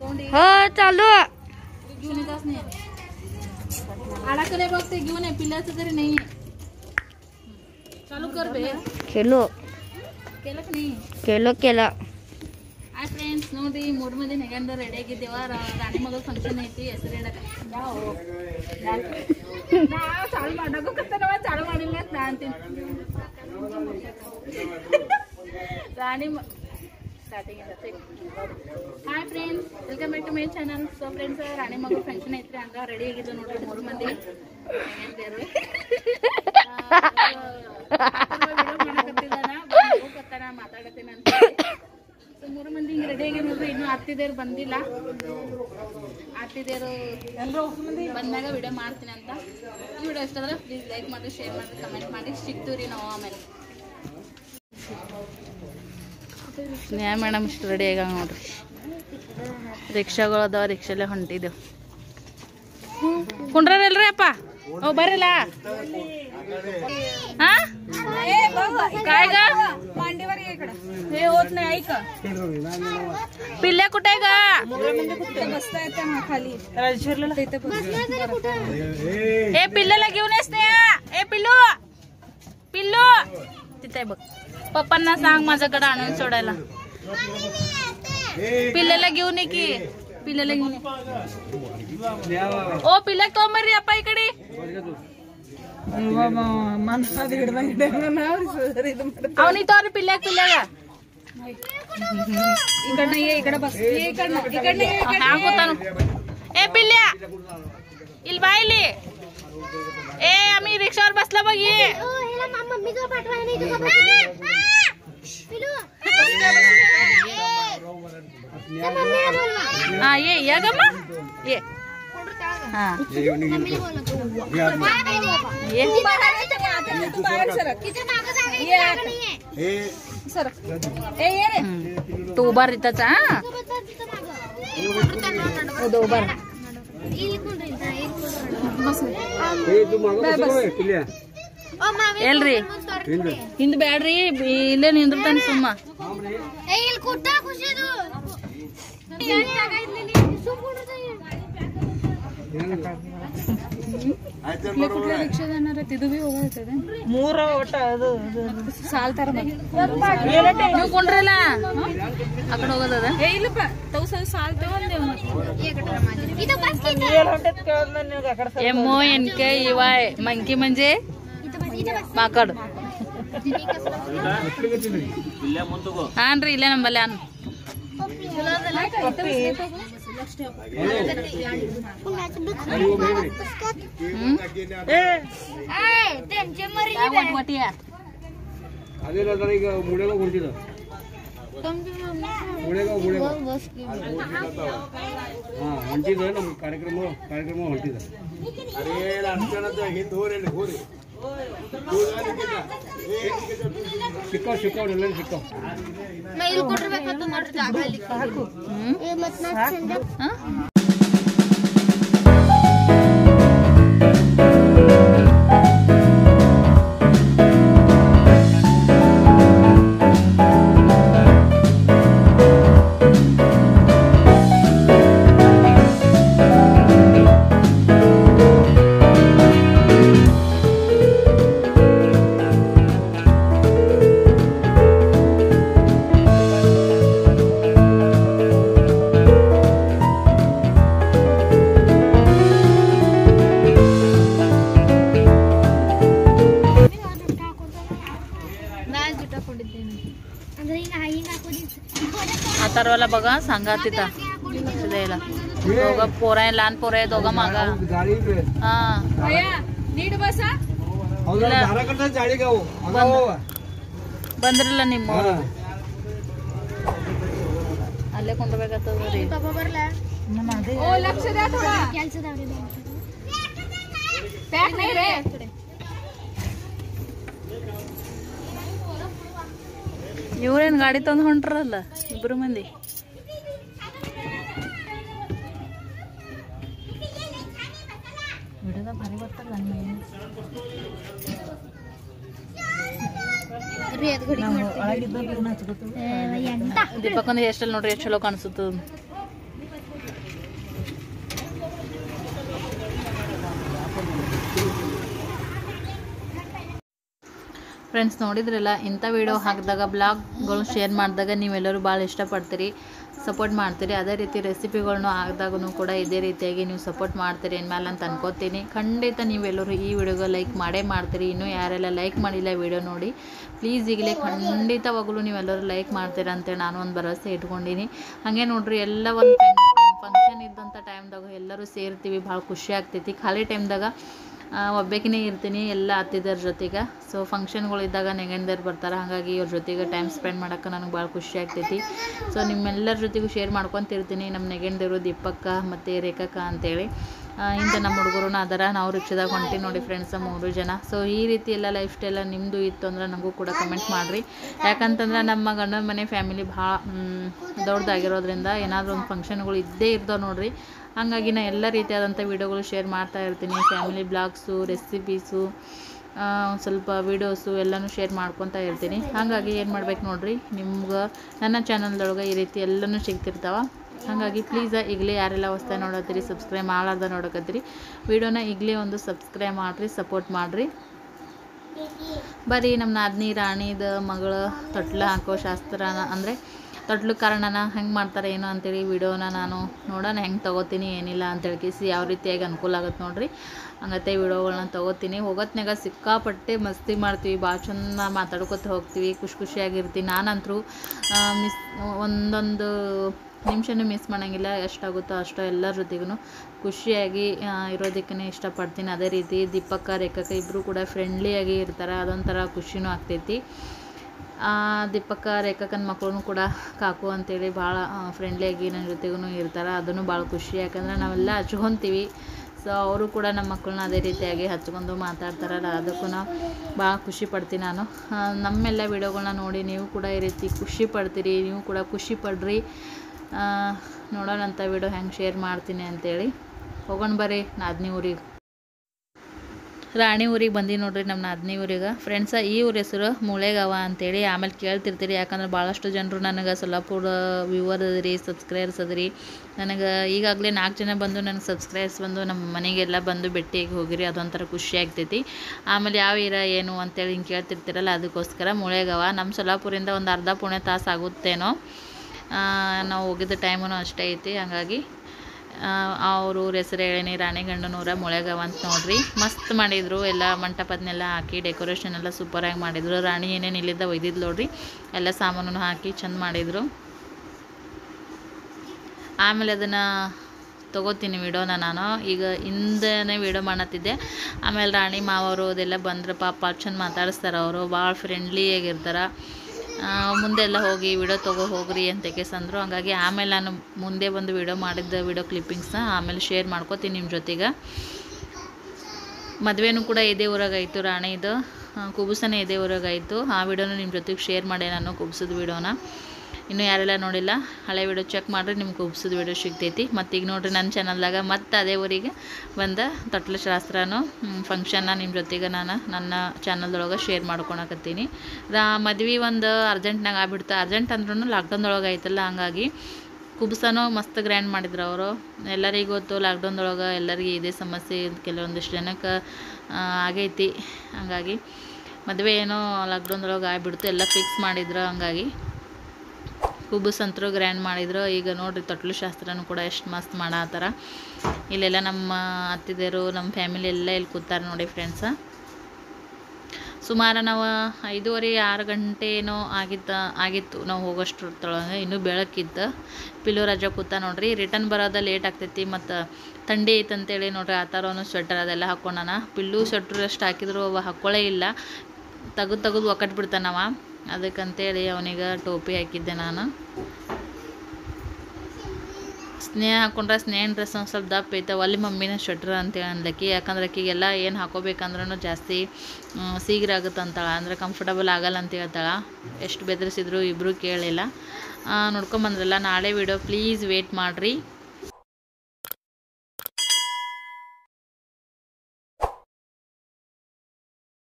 हो चालू घेऊन येतच नाही आडाकडे बघते घेऊन ये पिल्ल्याचं तरी नाही चालू कर बे केलो केलं की नाही केलो केलं ಹಾಯ್ ಫ್ರೆಂಡ್ಸ್ ನೋಡ್ರಿ ಮೂರ್ ಮಂದಿ ನೆಗಂಡ ರೆಡಿ ಆಗಿದ್ದೇವ ರಾಣಿ ಮಗಳ ಫಂಕ್ಷನ್ ಐತಿ ಹೆಸರು ಇಡಕ ನಾವು ಚಾಲು ಮಾಡಕತ್ತನವ ಚಾಲು ಮಾಡಿಲ್ಲ ಅಂತ ನಾ ಅಂತೀನಿ Rani starting hi friends welcome back to my channel so friends Rani ಮಗಳ ಫಂಕ್ಷನ್ ಐತ್ರಿ ಹಂಗ ರೆಡಿ ಆಗಿದ್ದು ನೋಡ್ರಿ ಮೂರು ಮಂದಿ ಹೆಂಗಿದ್ರು ಮಾಡಕತ್ತಿದ್ದಾನ ಹೋಗತ್ತಾನ ಮಾತಾಡತ್ತೀನಿ ಅಂತ ಸೊ ಮೂರು ಮಂದಿ ಹಿಂಗೆ ರೆಡಿ ಆಗಿ ನೋಡ್ರಿ ಇನ್ನೂ ಅತ್ತಿದೇರು ಬಂದಿಲ್ಲ ಅತ್ತಿದೇರು ಬಂದಾಗ ವಿಡಿಯೋ ಮಾಡ್ತೀನಿ ಅಂತ ಈ ವಿಡಿಯೋ ಇಷ್ಟ ಆದ್ರೆ ಪ್ಲೀಸ್ ಲೈಕ್ ಮಾಡಿ ಶೇರ್ ಮಾಡಿ ಕಮೆಂಟ್ ಮಾಡಿ ಸಿಗ್ತೀವಿ ರೀ ನಾವು ಆಮೇಲೆ ನ್ಯಾ ಮೇಡಮ್ ಇಷ್ಟು ರೆಡಿ ಆಗ ನೋಡ್ರಿ ರಿಕ್ಷಾಗಳು ಅದಾವ ರಿಕ್ಷಾಲೆ ಹೊಂಟಿದ್ದೆವು ಕುಂಡ್ರಲ್ರಿ ಅಪ್ಪ ಓ ಬರಲ್ಲ हा काय ग हे होत नाही ऐक पिल्ल्या कुठे ग ए पिल्ल्याला घेऊन येस ए पिल्लू पिल्लू तिथे आहे बघ पप्पांना सांग माझ्याकडे आणून सोडायला पिल्ल्याला घेऊन ये की पिल्ल्याला घेऊन ये ओ पिल्ल्या तो मरी अप्पा इकडे ಅವನಿತ್ತು ಅವ್ರ ಪಿಲ್ಯಾಗ ಪಿಲ್ಯಾಗ ಹಾಕೋತಾನು ए पिल्ल्या इल बायली ए आम्ही रिक्षावर बसला बघ ये हा ये या ग मग ये हा ये हम्म. तू उभा रिताचा हा उदो उभा राहा. ಎಲ್ರಿ ಹಿಂದ್ ಬ್ಯಾಡ್ರಿ ಇಲ್ಲೇ ನಿಂದಿರ್ತಾನೆ ಸುಮ್ಮ ಮೂರ ಒಟ್ಟ ಅದು ಸಾಲ್ತಾರ ನೀವು ಕೊಂಡ್ರಲ್ಲ ಆ ಕಡೆ ಹೋಗೋದದ ಇಲ್ಲಪ್ಪ ತೌಸ ಸಾಲ್ एम ओ एन के ई वाय मंकी म्हणजे ಮಾಕಡ್ ಹಾನ್ರಿ ಇಲ್ಲೇ ನಂಬಲ್ಲಿ ಅನ್ ಹ್ಮ್ काय वटवटी आहे? ಅದೇಲ್ಲ ಸರ್ ಈಗ ಮುಳೆಗಾವ್ ಹೊಂಟಿದ ಮುಳೆಗಾವ್ ಮುಳೆಗಾವ್ ಹಾ ಹೊಂಟಿದ ನಮ್ಮ ಕಾರ್ಯಕ್ರಮ ಕಾರ್ಯಕ್ರಮ ಹೊಂಟಿದ ಸಿಕ್ಕಾವ್ ಸಿಕ್ಕಾವ್ ಎಲ್ಲ ಸಿಕ್ಕಾವ್ ಹ್ಮ್ ಹಾ? अथर्वला बघा सांगा तिथं लक्ष द्यायला दोघं पोर आहे लहान पोर आहे दोघं मागा ಗಾಳಿ हा ಹೌದಾ ದಾರ ಕಟ್ಟ ಜಾಳಿಗಾವು ಅದಾವ ಬಂದ್ರಲ್ಲ ನಿಮ್ಮ ಹಾ ಅಲ್ಲೇ ಕೊಂಡ್ಬೇಕಾಗ್ತದ ರೀ ಇವ್ರೇನ್ ಗಾಡಿ ತಂದು ಹೊಂಟ್ರಲ್ಲ ಇಬ್ರು ಮಂದಿ ವಿಡಿಯೋದಾಗ ಭಾರಿ ಬರ್ತಲ್ಲ ನನ್ನ ಮೈನ ದೀಪಕ್ ಒಂದು ಹೇರ್ ಸ್ಟೈಲ್ ನೋಡ್ರಿ ಎಷ್ಟು ಚಲೋ ಕಾಣಿಸುತ್ತ ಫ್ರೆಂಡ್ಸ್ ನೋಡಿದ್ರಲ್ಲ ಇಂಥ ವಿಡಿಯೋ ಹಾಕಿದಾಗ ಬ್ಲಾಗ್ಗಳು ಶೇರ್ ಮಾಡಿದಾಗ ನೀವೆಲ್ಲರೂ ಭಾಳ ಇಷ್ಟಪಡ್ತೀರಿ ಸಪೋರ್ಟ್ ಮಾಡ್ತೀರಿ ಅದೇ ರೀತಿ ರೆಸಿಪಿಗಳನ್ನೂ ಹಾಕಿದಾಗೂ ಕೂಡ ಇದೇ ರೀತಿಯಾಗಿ ನೀವು ಸಪೋರ್ಟ್ ಮಾಡ್ತೀರಿ ಇನ್ಮೇಲೆ ಅಂತ ಅನ್ಕೋತೀನಿ ಖಂಡಿತ ನೀವೆಲ್ಲರೂ ಈ ವಿಡಿಯೋಗೆ ಲೈಕ್ ಮಾಡೇ ಮಾಡ್ತೀರಿ ಇನ್ನೂ ಯಾರೆಲ್ಲ ಲೈಕ್ ಮಾಡಿಲ್ಲ ವಿಡಿಯೋ ನೋಡಿ ಪ್ಲೀಸ್ ಈಗಲೇ ಖಂಡಿತವಾಗಲೂ ನೀವೆಲ್ಲರೂ ಲೈಕ್ ಮಾಡ್ತೀರಾ ಅಂತೇಳಿ ನಾನು ಒಂದು ಭರವಸೆ ಇಟ್ಕೊಂಡಿನಿ ಹಾಗೆ ನೋಡ್ರಿ ಎಲ್ಲ ಒಂದು ಫಂಕ್ಷನ್ ಇದ್ದಂಥ ಟೈಮ್ದಾಗ ಎಲ್ಲರೂ ಸೇರ್ತೀವಿ ಭಾಳ ಖುಷಿ ಆಗ್ತೈತಿ ಖಾಲಿ ಟೈಮ್ದಾಗ ಒಬ್ಬಾಕಿನೇ ಇರ್ತೀನಿ ಎಲ್ಲ ಅತ್ತಿದರ ಜೊತೆಗೆ ಸೊ ಫಂಕ್ಷನ್ಗಳಿದ್ದಾಗ ನೆಗಣ್ದವ್ರು ಬರ್ತಾರೆ ಹಾಗಾಗಿ ಇವ್ರ ಜೊತೆಗೆ ಟೈಮ್ ಸ್ಪೆಂಡ್ ಮಾಡೋಕೆ ನನಗೆ ಭಾಳ ಖುಷಿ ಆಗ್ತೈತಿ ಸೊ ನಿಮ್ಮೆಲ್ಲರ ಜೊತೆಗೂ ಶೇರ್ ಮಾಡ್ಕೊತಿರ್ತೀನಿ ನಮ್ಮ ನೆಗಣ್ದೇವರು ದೀಪಕ್ಕ ಮತ್ತು ರೇಖಕ್ಕ ಅಂತೇಳಿ ಆ, ಇಂಥ ನಮ್ಮ ಹುಡುಗರು ಅದರ ನಾವು ರಿಕ್ಷಾದಾಗ ಹೊಂಟಿ ನೋಡಿ ಫ್ರೆಂಡ್ಸ ಮೂರು ಜನ ಸೊ ಈ ರೀತಿ ಎಲ್ಲ ಲೈಫ್ ಸ್ಟೈಲ ನಿಮ್ಮದು ಇತ್ತು ಅಂದ್ರೆ ನನಗೂ ಕೂಡ ಕಮೆಂಟ್ ಮಾಡಿರಿ ಯಾಕಂತಂದ್ರೆ ನಮ್ಮ ಗಂಡನ ಮನೆ ಫ್ಯಾಮಿಲಿ ಭಾಳ ದೊಡ್ಡದಾಗಿರೋದ್ರಿಂದ ಏನಾದರೂ ಒಂದು ಫಂಕ್ಷನ್ಗಳು ಇದ್ದೇ ಇರ್ತಾವೆ ನೋಡ್ರಿ ಹಾಗಾಗಿ ನಾನು ಎಲ್ಲ ರೀತಿಯಾದಂಥ ವೀಡಿಯೋಗಳು ಶೇರ್ ಮಾಡ್ತಾ ಇರ್ತೀನಿ ಫ್ಯಾಮಿಲಿ ಬ್ಲಾಗ್ಸು ರೆಸಿಪೀಸು ಸ್ವಲ್ಪ ವೀಡಿಯೋಸು ಎಲ್ಲನೂ ಶೇರ್ ಮಾಡ್ಕೊತಾ ಇರ್ತೀನಿ ಹಾಗಾಗಿ ಏನು ಮಾಡ್ಬೇಕು ನೋಡ್ರಿ ನಿಮ್ಗೆ ನನ್ನ ಚಾನಲ್ದೊಳಗೆ ಈ ರೀತಿ ಎಲ್ಲನೂ ಸಿಗ್ತಿರ್ತಾವ ಹಾಗಾಗಿ ಪ್ಲೀಸ ಈಗಲೇ ಯಾರೆಲ್ಲ ಹೊಸ್ತಾ ನೋಡತ್ತೀರಿ ಸಬ್ಸ್ಕ್ರೈಬ್ ಮಾಡಾರ್ದ ನೋಡಕತ್ತೀರಿ ವಿಡಿಯೋನ ಈಗಲೇ ಒಂದು ಸಬ್ಸ್ಕ್ರೈಬ್ ಮಾಡಿರಿ ಸಪೋರ್ಟ್ ಮಾಡಿರಿ ಬರೀ ನಮ್ಮ ನಾದ್ನಿ ರಾಣಿದ ಮಗಳ ತೊಟ್ಲು ಹಾಕೋ ಶಾಸ್ತ್ರನ ಅಂದರೆ ತೊಟ್ಲು ಕಾರಣನ ಹೆಂಗೆ ಮಾಡ್ತಾರೆ ಏನೋ ಅಂತೇಳಿ ವಿಡಿಯೋನ ನಾನು ನೋಡೋಣ ಹೆಂಗೆ ತೊಗೋತೀನಿ ಏನಿಲ್ಲ ಅಂತೇಳಿ ಕಿಸಿ ಯಾವ ರೀತಿಯಾಗಿ ಅನುಕೂಲ ಆಗುತ್ತೆ ನೋಡ್ರಿ ಹಂಗತ್ತೆ ವಿಡಿಯೋಗಳನ್ನ ತೊಗೋತೀನಿ ಹೋಗೋತ್ನಾಗ ಸಿಕ್ಕಾಪಟ್ಟೆ ಮಸ್ತಿ ಮಾಡ್ತೀವಿ ಭಾಳ ಚಂದ ಮಾತಾಡ್ಕೊತ ಹೋಗ್ತೀವಿ ಖುಷಿ ಖುಷಿಯಾಗಿರ್ತೀನಿ ನಾನಂತರೂ ಮಿಸ್ ಒಂದೊಂದು ನಿಮಿಷನೂ ಮಿಸ್ ಮಾಡೋಂಗಿಲ್ಲ ಎಷ್ಟಾಗುತ್ತೋ ಅಷ್ಟೋ ಎಲ್ಲರ ಜೊತೆಗೂ ಖುಷಿಯಾಗಿ ಆ, ಇರೋದಕ್ಕೆ ಇಷ್ಟಪಡ್ತೀನಿ ಅದೇ ರೀತಿ ದೀಪಕ್ಕ ರೇಖಕ್ಕ ಇಬ್ಬರು ಕೂಡ ಫ್ರೆಂಡ್ಲಿಯಾಗಿ ಇರ್ತಾರೆ ಅದೊಂಥರ ಖುಷಿನೂ ಆಗ್ತೈತಿ ಆ, ದೀಪಕ್ಕ ರೇಖಕ್ಕನ ಮಕ್ಕಳು ಕೂಡ ಕಾಕು ಅಂತೇಳಿ ಭಾಳ ಫ್ರೆಂಡ್ಲಿಯಾಗಿ ನನ್ನ ಜೊತೆಗೂ ಇರ್ತಾರೆ ಅದನ್ನು ಭಾಳ ಖುಷಿ ಯಾಕಂದ್ರೆ ನಾವೆಲ್ಲ ಹಚ್ಕೊತೀವಿ ಸೊ ಅವರು ಕೂಡ ನಮ್ಮ ಮಕ್ಕಳನ್ನ ಅದೇ ರೀತಿಯಾಗಿ ಹಚ್ಕೊಂಡು ಮಾತಾಡ್ತಾರಲ್ಲ ಅದಕ್ಕೂ ಭಾಳ ಖುಷಿ ಪಡ್ತೀನಿ ನಾನು ಆ, ನಮ್ಮೆಲ್ಲ ವಿಡಿಯೋಗಳನ್ನ ನೋಡಿ ನೀವು ಕೂಡ ಈ ರೀತಿ ಖುಷಿ ಪಡ್ತೀರಿ ನೀವು ಕೂಡ ಖುಷಿ ಪಡ್ರಿ ಆ, ನೋಡೋಣಂತ ವಿಡಿಯೋ ಹೆಂಗೆ ಶೇರ್ ಮಾಡ್ತೀನಿ ಅಂತೇಳಿ ಹೋಗೋಣ ಬರ್ರಿ ನಾದ್ನಿ ಊರಿಗೆ ರಾಣಿ ಊರಿಗೆ ಬಂದು ನೋಡ್ರಿ ನಮ್ಮ ನಾದ್ನಿ ಊರಿಗೆ ಫ್ರೆಂಡ್ಸ ಈ ಊರ ಹೆಸರು ಮೂಳೆಗಾವ ಅಂತೇಳಿ ಆಮೇಲೆ ಕೇಳ್ತಿರ್ತೀರಿ ಯಾಕಂದ್ರೆ ಭಾಳಷ್ಟು ಜನರು ನನಗೆ ಸೊಲ್ಲಾಪುರ ವ್ಯೂವರ್ ಅದ್ರಿ ಸಬ್ಸ್ಕ್ರೈಬರ್ಸ್ ಅದ್ರಿ ನನಗೆ ಈಗಾಗಲೇ ನಾಲ್ಕು ಜನ ಬಂದು ನನಗೆ ಸಬ್ಸ್ಕ್ರೈಬರ್ಸ್ ಬಂದು ನಮ್ಮ ಮನೆಗೆಲ್ಲ ಬಂದು ಭೇಟಿಯಾಗಿ ಹೋಗಿರಿ ಅದೊಂಥರ ಖುಷಿ ಆಗ್ತೈತಿ ಆಮೇಲೆ ಯಾವ ಇರ ಏನು ಅಂತೇಳಿ ಹಿಂಗೆ ಕೇಳ್ತಿರ್ತೀರಲ್ಲ ಅದಕ್ಕೋಸ್ಕರ ಮೂಳೆಗಾವ ನಮ್ಮ ಸೊಲ್ಲಾಪುರಿಂದ ಒಂದು ಅರ್ಧ ಪುಣೆ ತಾಸು ಆಗುತ್ತೇನೋ ಆ, ನಾವು ಹೋಗಿದ್ದ ಟೈಮೂ ಅಷ್ಟೇ ಐತಿ ಹಾಗಾಗಿ ಅವ್ರ ಊರ ಹೆಸರು ಹೇಳೀನಿ ರಾಣಿಗಂಡನೂರ ಮೊಳೆಗಾವ ಅಂತ ನೋಡ್ರಿ ಮಸ್ತ್ ಮಾಡಿದ್ರು ಎಲ್ಲ ಮಂಟಪದನ್ನೆಲ್ಲ ಹಾಕಿ ಡೆಕೋರೇಷನ್ ಎಲ್ಲ ಸೂಪರಾಗಿ ಮಾಡಿದ್ರು ರಾಣಿ ಏನೇನು ಇಲ್ಲಿದ್ದ ಒಯ್ದಿದ್ದು ನೋಡ್ರಿ ಎಲ್ಲ ಸಾಮಾನು ಹಾಕಿ ಚಂದ ಮಾಡಿದರು ಆಮೇಲೆ ಅದನ್ನು ತೊಗೋತೀನಿ ವಿಡಿಯೋನ ನಾನು ಈಗ ಹಿಂದನೇ ವಿಡಿಯೋ ಮಾಡತ್ತಿದ್ದೆ ಆಮೇಲೆ ರಾಣಿ ಮಾವರು ಅದೆಲ್ಲ ಬಂದ್ರೆ ಪಾಪ ಚಂದ ಮಾತಾಡಿಸ್ತಾರೆ ಅವರು ಭಾಳ ಫ್ರೆಂಡ್ಲಿಯಾಗಿರ್ತಾರೆ ಮುಂದೆ ಎಲ್ಲ ಹೋಗಿ ವಿಡಿಯೋ ತೊಗೋ ಹೋಗ್ರಿ ಅಂತ ಕೇಸಂದ್ರು ಹಂಗಾಗಿ ಆಮೇಲೆ ನಾನು ಮುಂದೆ ಬಂದು ವಿಡಿಯೋ ಮಾಡಿದ್ದ ವಿಡಿಯೋ ಕ್ಲಿಪ್ಪಿಂಗ್ಸ್ನ ಆಮೇಲೆ ಶೇರ್ ಮಾಡ್ಕೋತೀನಿ ನಿಮ್ಮ ಜೊತೆಗೆ ಮದುವೆನೂ ಕೂಡ ಇದೇ ಊರಾಗಾಯಿತು ರಾಣಿದು ಆ, ಕುಬುಸನೇ ಇದೇ ಊರಾಗಾಯಿತು ಆ ವಿಡಿಯೋನು ನಿಮ್ಮ ಜೊತೆಗೆ ಶೇರ್ ಮಾಡಿ ನಾನು ಕುಬ್ಸದ ವಿಡಿಯೋನ ಇನ್ನೂ ಯಾರೆಲ್ಲ ನೋಡಿಲ್ಲ ಹಳೆ ವಿಡಿಯೋ ಚೆಕ್ ಮಾಡಿರಿ ನಿಮ್ಗೆ ಕುಬ್ಸದ ವಿಡಿಯೋ ಸಿಗ್ತೈತಿ ಮತ್ತು ಈಗ ನೋಡ್ರಿ ನನ್ನ ಚಾನಲ್ದಾಗ ಮತ್ತೆ ಅದೇ ಊರಿಗೆ ಬಂದ ತೊಟ್ಲ ಶಾಸ್ತ್ರನೂ ಫಂಕ್ಷನ್ನ ನಿಮ್ಮ ಜೊತೆಗೆ ನಾನು ನನ್ನ ಚಾನಲ್ದೊಳಗೆ ಶೇರ್ ಮಾಡ್ಕೊಳಕತ್ತೀನಿ ರಾ ಮದ್ವೆ ಒಂದು ಅರ್ಜೆಂಟ್ನಾಗ ಆಗ್ಬಿಡ್ತು ಅರ್ಜೆಂಟ್ ಅಂದ್ರೂ ಲಾಕ್ಡೌನ್ದೊಳಗೆ ಆಯ್ತಲ್ಲ ಹಂಗಾಗಿ ಕುಬ್ಸನೂ ಮಸ್ತ್ ಗ್ರ್ಯಾಂಡ್ ಮಾಡಿದ್ರು ಅವರು ಎಲ್ಲರಿಗೂ ಗೊತ್ತು ಲಾಕ್ಡೌನ್ದೊಳಗೆ ಎಲ್ಲರಿಗೂ ಇದೇ ಸಮಸ್ಯೆ ಕೆಲವೊಂದಿಷ್ಟು ಜನಕ್ಕೆ ಆ, ಆಗೈತಿ ಹಂಗಾಗಿ ಮದುವೆ ಏನೋ ಲಾಕ್ಡೌನ್ದೊಳಗೆ ಆಗ್ಬಿಡ್ತು ಎಲ್ಲ ಫಿಕ್ಸ್ ಮಾಡಿದ್ರು ಹಂಗಾಗಿ ಕುಬುಸ್ ಅಂತರೂ ಗ್ರ್ಯಾಂಡ್ ಮಾಡಿದ್ರು ಈಗ ನೋಡ್ರಿ ತೊಟ್ಲು ಶಾಸ್ತ್ರನೂ ಕೂಡ ಎಷ್ಟು ಮಸ್ತ್ ಮಾಡತ್ತಾರ ಇಲ್ಲೆಲ್ಲ ನಮ್ಮ ಅತ್ತಿದೇರು ನಮ್ಮ ಫ್ಯಾಮಿಲಿ ಎಲ್ಲ ಇಲ್ಲಿ ಕೂತಾರೆ ನೋಡಿ ಫ್ರೆಂಡ್ಸ ಸುಮಾರು ನಾವು ಐದೂವರೆ ಆರು ಗಂಟೆ ಏನೋ ಆಗಿತ್ತ ಆಗಿತ್ತು ನಾವು ಹೋಗೋಷ್ಟ್ರೊಳಗೆ ಇನ್ನೂ ಬೆಳಕಿತ್ತು ಪಿಲ್ಲು ರಜಾ ಕೂತ ನೋಡ್ರಿ ರಿಟರ್ನ್ ಬರೋದ ಲೇಟ್ ಆಗ್ತೈತಿ ಮತ್ತು ಥಂಡಿ ಐತೆ ಅಂತೇಳಿ ನೋಡ್ರಿ ಆ ಥರ ಅವನು ಸ್ವೆಟರ್ ಅದೆಲ್ಲ ಹಾಕ್ಕೊಂಡಾನ ಪಿಲ್ಲು ಸ್ವೆಟ್ರ್ ಅಷ್ಟು ಹಾಕಿದ್ರು ಅವ ಹಾಕ್ಕೊಳ್ಳೇ ಇಲ್ಲ ತೆಗೆದು ತೆಗೆದು ಒಕ್ಕಟ್ ಬಿಡ್ತಾನವ ಅದಕ್ಕಂತೇಳಿ ಅವನಿಗೆ ಟೋಪಿ ಹಾಕಿದ್ದೆ ನಾನು ಸ್ನೇಹ ಹಾಕೊಂಡ್ರೆ ಸ್ನೇಹನ ಡ್ರೆಸ್ ಒಂದು ಸ್ವಲ್ಪ ದಪ್ಪ ಐತೆ ಒಲ್ಲಿ ಮಮ್ಮಿನ ಸ್ವೆಟ್ರ್ ಅಂತೇಳಿ ಅನ್ಲಕ್ಕಿ ಯಾಕಂದ್ರೆ ಆಕಿಗೆಲ್ಲ ಏನು ಹಾಕೋಬೇಕಂದ್ರೂ ಜಾಸ್ತಿ ಮ್, ಸೀಗ್ರ ಆಗುತ್ತೆ ಅಂತಾಳೆ ಅಂದರೆ ಕಂಫರ್ಟಬಲ್ ಆಗಲ್ಲ ಅಂತ ಹೇಳ್ತಾಳೆ ಎಷ್ಟು ಬೆದರಿಸಿದ್ರು ಇಬ್ಬರು ಕೇಳಿಲ್ಲ ನೋಡ್ಕೊಂಬಂದ್ರಲ್ಲ ನಾಳೆ ವಿಡಿಯೋ ಪ್ಲೀಸ್ ವೇಟ್ ಮಾಡಿರಿ